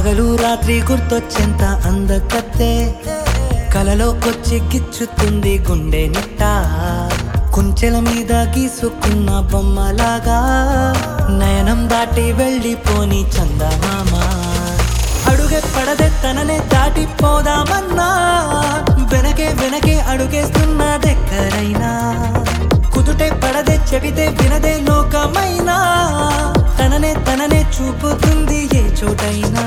పగలు రాత్రి గుర్తొచ్చేంత అందకత్తే కలలోకొచ్చి గిచ్చుతుంది గుండె నిట్ట కుంచెల మీద గీసుకున్న బొమ్మలాగా నయనం దాటి వెళ్ళిపోని చందమామ అడుగే పడదే తననే దాటిపోదామన్నా వెనకే వెనకే అడుగేస్తున్న దగ్గరైనా కుదుటే పడదే చెబితే వినదే లోకమైనా తననే తననే చూపుతుంది ఏ చోటైనా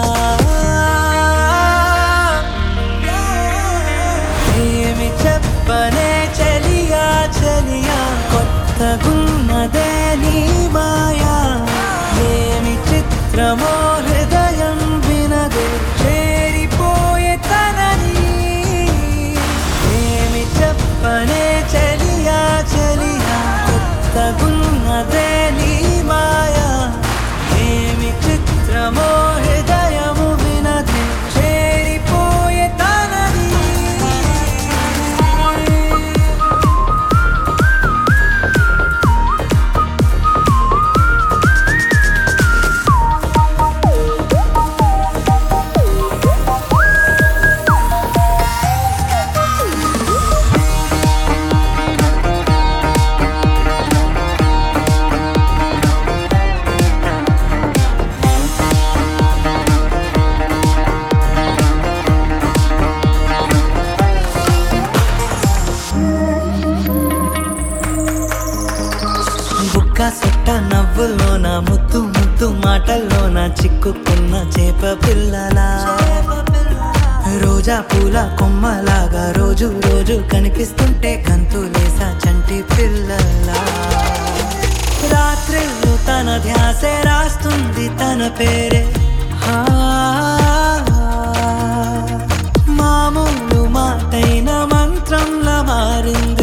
ఏమి చెప్పనే చలియా చలియా కొత్తగున్నదే నీ మాయా ఏమి చిత్రమో హృదయం వినదే చేరిపోయే తనని ఏమి చెప్పనే చలియా చలియా కొత్తగున్నదే నీ మాయా ఏమి చిత్రమో హృదయము వినదే చేరిపోయే తనని బుక్క సొట్ట నవ్వుల్లోన ముద్దు ముద్దు మాటల్లోన చిక్కుకున్న చేప పిల్లలా రోజా పూల కొమ్మలాగా రోజు రోజు కనిపిస్తుంటే కంతులేసా చంటి పిల్లలా రాత్రిళ్ళు తన ధ్యాసే రాస్తుంది తన పేరే హా, మామూలు మాటైన మంత్రంలా మారింది